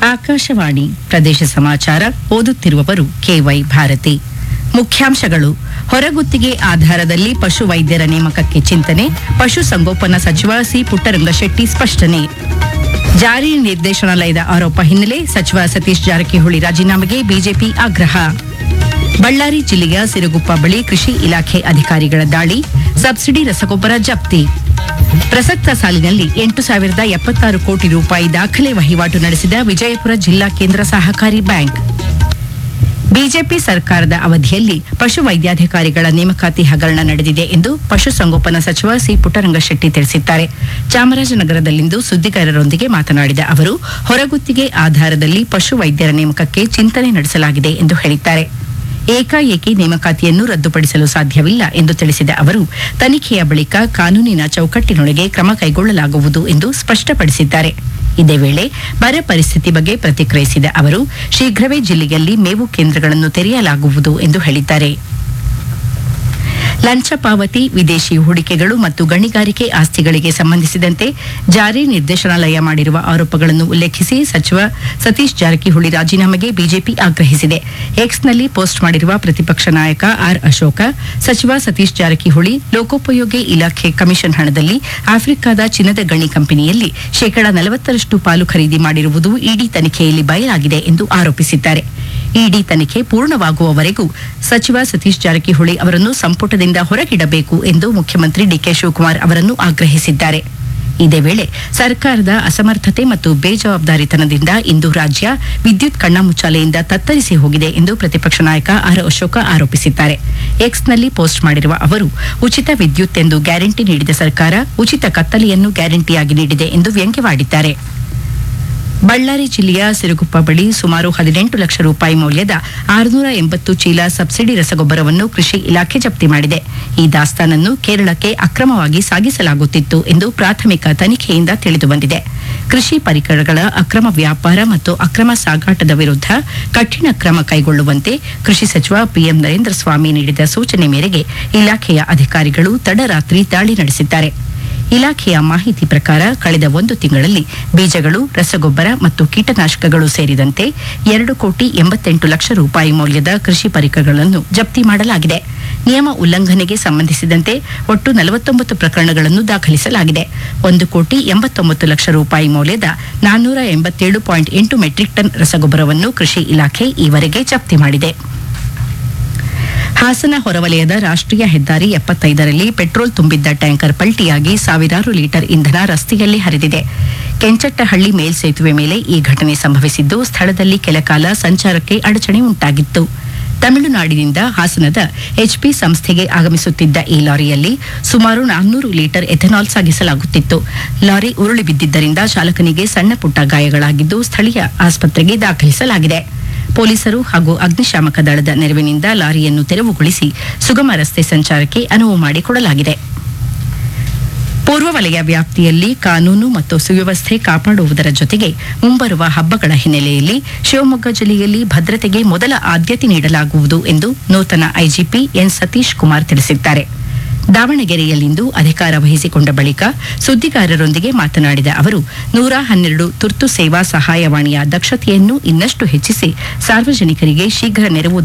ಆಕಾಶವಾಣಿ ಪ್ರದೇಶ ಸಮಾಚಾರ ಓದುತ್ತಿರುವವರು ಕೆವೈ ಭಾರತಿ ಮುಖ್ಯಾಂಶಗಳು ಹೊರಗುತ್ತಿಗೆ ಆಧಾರದಲ್ಲಿ ಪಶು ವೈದ್ಯರ ನೇಮಕಕ್ಕೆ ಚಿಂತನೆ ಪಶು ಸಂಗೋಪನಾ ಸಚಿವ ಸಿ ಪುಟ್ಟರಂಗಶೆಟ್ಟಿ ಸ್ಪಷ್ಟನೆ ಜಾರಿ ನಿರ್ದೇಶನಾಲಯದ ಆರೋಪ ಹಿನ್ನೆಲೆ ಸಚಿವ ಸತೀಶ್ ಜಾರಕಿಹೊಳಿ ರಾಜೀನಾಮೆಗೆ ಬಿಜೆಪಿ ಆಗ್ರಹ ಬಳ್ಳಾರಿ ಜಿಲ್ಲೆಯ ಸಿರುಗುಪ್ಪ ಬಳಿ ಕೃಷಿ ಇಲಾಖೆ ಅಧಿಕಾರಿಗಳ ದಾಳಿ ಸಬ್ಸಿಡಿ ರಸಗೊಬ್ಬರ ಜಪ್ತಿ ಪ್ರಸಕ್ತ ಸಾಲಿನಲ್ಲಿ ಎಂಟು ಸಾವಿರದ ಎಪ್ಪತ್ತಾರು ಕೋಟಿ ರೂಪಾಯಿ ದಾಖಲೆ ವಹಿವಾಟು ನಡೆಸಿದ ವಿಜಯಪುರ ಜಿಲ್ಲಾ ಕೇಂದ್ರ ಸಹಕಾರಿ ಬ್ಯಾಂಕ್ ಬಿಜೆಪಿ ಸರ್ಕಾರದ ಅವಧಿಯಲ್ಲಿ ಪಶು ವೈದ್ಯಾಧಿಕಾರಿಗಳ ನೇಮಕಾತಿ ಹಗರಣ ನಡೆದಿದೆ ಎಂದು ಪಶುಸಂಗೋಪನಾ ಸಚಿವ ಸಿ ಪುಟ್ಟರಂಗಶೆಟ್ಟಿ ತಿಳಿಸಿದ್ದಾರೆ ಚಾಮರಾಜನಗರದಲ್ಲಿಂದು ಸುದ್ದಿಗಾರರೊಂದಿಗೆ ಮಾತನಾಡಿದ ಅವರು ಹೊರಗುತ್ತಿಗೆ ಆಧಾರದಲ್ಲಿ ಪಶು ವೈದ್ಯರ ನೇಮಕಕ್ಕೆ ಚಿಂತನೆ ನಡೆಸಲಾಗಿದೆ ಎಂದು ಹೇಳಿದ್ದಾರೆ ಏಕಾಏಕಿ ನೇಮಕಾತಿಯನ್ನು ರದ್ದುಪಡಿಸಲು ಸಾಧ್ಯವಿಲ್ಲ ಎಂದು ತಿಳಿಸಿದ ಅವರು ತನಿಖೆಯ ಬಳಿಕ ಕಾನೂನಿನ ಚೌಕಟ್ಟಿನೊಳಗೆ ಕ್ರಮ ಕೈಗೊಳ್ಳಲಾಗುವುದು ಎಂದು ಸ್ಪಷ್ಟಪಡಿಸಿದ್ದಾರೆ ಇದೇ ವೇಳೆ ಬರ ಪರಿಸ್ಥಿತಿ ಬಗ್ಗೆ ಪ್ರತಿಕ್ರಿಯಿಸಿದ ಅವರು ಶೀಘ್ರವೇ ಜಿಲ್ಲೆಯಲ್ಲಿ ಮೇವು ಕೇಂದ್ರಗಳನ್ನು ತೆರೆಯಲಾಗುವುದು ಎಂದು ಹೇಳಿದ್ದಾರೆ ಲಂಚ ಪಾವತಿ ವಿದೇಶಿ ಹೂಡಿಕೆಗಳು ಮತ್ತು ಗಣಿಗಾರಿಕೆ ಆಸ್ತಿಗಳಿಗೆ ಸಂಬಂಧಿಸಿದಂತೆ ಜಾರಿ ನಿರ್ದೇಶನಾಲಯ ಮಾಡಿರುವ ಆರೋಪಗಳನ್ನು ಉಲ್ಲೇಖಿಸಿ ಸಚಿವ ಸತೀಶ್ ಜಾರಕಿಹೊಳಿ ರಾಜೀನಾಮೆಗೆ ಬಿಜೆಪಿ ಆಗ್ರಹಿಸಿದೆ ಎಕ್ಸ್ನಲ್ಲಿ ಪೋಸ್ಟ್ ಮಾಡಿರುವ ಪ್ರತಿಪಕ್ಷ ನಾಯಕ ಆರ್ ಅಶೋಕ ಸಚಿವ ಸತೀಶ್ ಜಾರಕಿಹೊಳಿ ಲೋಕೋಪಯೋಗಿ ಇಲಾಖೆ ಕಮಿಷನ್ ಹಣದಲ್ಲಿ ಆಫ್ರಿಕಾದ ಚಿನ್ನದ ಗಣಿ ಕಂಪನಿಯಲ್ಲಿ ಶೇಕಡಾ ನಲವತ್ತರಷ್ಟು ಪಾಲು ಖರೀದಿ ಮಾಡಿರುವುದು ಇಡಿ ತನಿಖೆಯಲ್ಲಿ ಬಯಲಾಗಿದೆ ಎಂದು ಆರೋಪಿಸಿದ್ದಾರೆ ಇಡಿ ತನಿಖೆ ಪೂರ್ಣವಾಗುವವರೆಗೂ ಸಚಿವ ಸತೀಶ್ ಜಾರಕಿಹೊಳಿ ಅವರನ್ನು ಸಂಪುಟದಿಂದ ಹೊರಗಿಡಬೇಕು ಎಂದು ಮುಖ್ಯಮಂತ್ರಿ ಡಿಕೆ ಶಿವಕುಮಾರ್ ಅವರನ್ನು ಆಗ್ರಹಿಸಿದ್ದಾರೆ ಇದೇ ವೇಳೆ ಸರ್ಕಾರದ ಅಸಮರ್ಥತೆ ಮತ್ತು ಬೇಜವಾಬ್ದಾರಿತನದಿಂದ ಇಂದು ರಾಜ್ಯ ವಿದ್ಯುತ್ ಕಣ್ಣಾಮುಚ್ಚಾಲೆಯಿಂದ ತತ್ತರಿಸಿ ಹೋಗಿದೆ ಎಂದು ಪ್ರತಿಪಕ್ಷ ನಾಯಕ ಆರ್ ಅಶೋಕ ಆರೋಪಿಸಿದ್ದಾರೆ ಎಕ್ಸ್ನಲ್ಲಿ ಪೋಸ್ಟ್ ಮಾಡಿರುವ ಅವರು ಉಚಿತ ವಿದ್ಯುತ್ ಎಂದು ಗ್ಯಾರಂಟಿ ನೀಡಿದ ಸರ್ಕಾರ ಉಚಿತ ಕತ್ತಲೆಯನ್ನು ಗ್ಯಾರಂಟಿಯಾಗಿ ನೀಡಿದೆ ಎಂದು ವ್ಯಂಗ್ಯವಾಡಿದ್ದಾರೆ ಬಳ್ಳಾರಿ ಜಿಲ್ಲೆಯ ಸಿರುಗುಪ್ಪ ಬಳಿ ಸುಮಾರು ಹದಿನೆಂಟು ಲಕ್ಷ ರೂಪಾಯಿ ಮೌಲ್ಯದ ಆರುನೂರ ಎಂಬತ್ತು ಚೀಲ ಸಬ್ಸಿಡಿ ರಸಗೊಬ್ಬರವನ್ನು ಕೃಷಿ ಇಲಾಖೆ ಜಪ್ತಿ ಮಾಡಿದೆ ಈ ದಾಸ್ತಾನನ್ನು ಕೇರಳಕ್ಕೆ ಅಕ್ರಮವಾಗಿ ಸಾಗಿಸಲಾಗುತ್ತಿತ್ತು ಎಂದು ಪ್ರಾಥಮಿಕ ತನಿಖೆಯಿಂದ ತಿಳಿದುಬಂದಿದೆ ಕೃಷಿ ಪರಿಕರಗಳ ಅಕ್ರಮ ವ್ಯಾಪಾರ ಮತ್ತು ಅಕ್ರಮ ಸಾಗಾಟದ ವಿರುದ್ಧ ಕಠಿಣ ಕ್ರಮ ಕೈಗೊಳ್ಳುವಂತೆ ಕೃಷಿ ಸಚಿವ ಪಿಎಂ ನರೇಂದ್ರ ಸ್ವಾಮಿ ನೀಡಿದ ಸೂಚನೆ ಮೇರೆಗೆ ಇಲಾಖೆಯ ಅಧಿಕಾರಿಗಳು ತಡರಾತ್ರಿ ದಾಳಿ ನಡೆಸಿದ್ದಾರೆ ಇಲಾಖೆಯ ಮಾಹಿತಿ ಪ್ರಕಾರ ಕಳೆದ ಒಂದು ತಿಂಗಳಲ್ಲಿ ಬೀಜಗಳು ರಸಗೊಬ್ಬರ ಮತ್ತು ಕೀಟನಾಶಕಗಳು ಸೇರಿದಂತೆ ಎರಡು ಕೋಟಿ ಎಂಬತ್ತೆಂಟು ಲಕ್ಷ ರೂಪಾಯಿ ಮೌಲ್ಯದ ಕೃಷಿ ಪರಿಕರಗಳನ್ನು ಜಪ್ತಿ ಮಾಡಲಾಗಿದೆ ನಿಯಮ ಉಲ್ಲಂಘನೆಗೆ ಸಂಬಂಧಿಸಿದಂತೆ ಒಟ್ಟು ನಲವತ್ತೊಂಬತ್ತು ಪ್ರಕರಣಗಳನ್ನು ದಾಖಲಿಸಲಾಗಿದೆ ಒಂದು ಕೋಟಿ ಎಂಬತ್ತೊಂಬತ್ತು ಲಕ್ಷ ರೂಪಾಯಿ ಮೌಲ್ಯದ ನಾನ್ನೂರ ಎಂಬತ್ತೇಳು ಪಾಯಿಂಟ್ ಎಂಟು ಮೆಟ್ರಿಕ್ ಟನ್ ರಸಗೊಬ್ಬರವನ್ನು ಕೃಷಿ ಇಲಾಖೆ ಈವರೆಗೆ ಜಪ್ತಿ ಮಾಡಿದೆ ಹಾಸನ ಹೊರವಲಯದ ರಾಷ್ಟ್ರೀಯ ಹೆದ್ದಾರಿ ಎಪ್ಪತ್ತೈದರಲ್ಲಿ ಪೆಟ್ರೋಲ್ ತುಂಬಿದ್ದ ಟ್ಯಾಂಕರ್ ಪಲ್ಟಿಯಾಗಿ ಸಾವಿರಾರು ಲೀಟರ್ ಇಂಧನ ರಸ್ತೆಯಲ್ಲಿ ಹರಿದಿದೆ ಕೆಂಚಟ್ಟಹಳ್ಳಿ ಮೇಲ್ಸೇತುವೆ ಮೇಲೆ ಈ ಘಟನೆ ಸಂಭವಿಸಿದ್ದು ಸ್ಥಳದಲ್ಲಿ ಕೆಲಕಾಲ ಸಂಚಾರಕ್ಕೆ ಅಡಚಣೆ ಉಂಟಾಗಿತ್ತು ತಮಿಳುನಾಡಿನಿಂದ ಹಾಸನದ ಎಚ್ಪಿ ಸಂಸ್ಥೆಗೆ ಆಗಮಿಸುತ್ತಿದ್ದ ಈ ಲಾರಿಯಲ್ಲಿ ಸುಮಾರು ನಾನ್ನೂರು ಲೀಟರ್ ಎಥೆನಾಲ್ ಸಾಗಿಸಲಾಗುತ್ತಿತ್ತು ಲಾರಿ ಉರುಳಿ ಬಿದ್ದಿದ್ದರಿಂದ ಚಾಲಕನಿಗೆ ಸಣ್ಣ ಪುಟ್ಟ ಗಾಯಗಳಾಗಿದ್ದು ಸ್ಥಳೀಯ ಆಸ್ಪತ್ರೆಗೆ ದಾಖಲಿಸಲಾಗಿದೆ ಪೊಲೀಸರು ಹಾಗೂ ಅಗ್ನಿಶಾಮಕ ದಳದ ನೆರವಿನಿಂದ ಲಾರಿಯನ್ನು ತೆರವುಗೊಳಿಸಿ ಸುಗಮ ರಸ್ತೆ ಸಂಚಾರಕ್ಕೆ ಅನುವು ಮಾಡಿಕೊಡಲಾಗಿದೆ ಪೂರ್ವ ವಲಯ ವ್ಯಾಪ್ತಿಯಲ್ಲಿ ಕಾನೂನು ಮತ್ತು ಸುವ್ಯವಸ್ಥೆ ಕಾಪಾಡುವುದರ ಜೊತೆಗೆ ಮುಂಬರುವ ಹಬ್ಬಗಳ ಹಿನ್ನೆಲೆಯಲ್ಲಿ ಶಿವಮೊಗ್ಗ ಜಿಲ್ಲೆಯಲ್ಲಿ ಭದ್ರತೆಗೆ ಮೊದಲ ಆದ್ಯತೆ ನೀಡಲಾಗುವುದು ಎಂದು ನೂತನ ಐಜಿಪಿ ಎನ್ ಸತೀಶ್ ಕುಮಾರ್ ತಿಳಿಸಿದ್ದಾರೆ ದಾವಣಗೆರೆಯಲ್ಲಿಂದು ಅಧಿಕಾರ ವಹಿಸಿಕೊಂಡ ಬಳಿಕ ಸುದ್ದಿಗಾರರೊಂದಿಗೆ ಮಾತನಾಡಿದ ಅವರು ನೂರ ಹನ್ನೆರಡು ತುರ್ತು ಸೇವಾ ಸಹಾಯವಾಣಿಯ ದಕ್ಷತೆಯನ್ನು ಇನ್ನಷ್ಟು ಹೆಚ್ಚಿಸಿ ಸಾರ್ವಜನಿಕರಿಗೆ ಶೀಘ್ರ ನೆರವು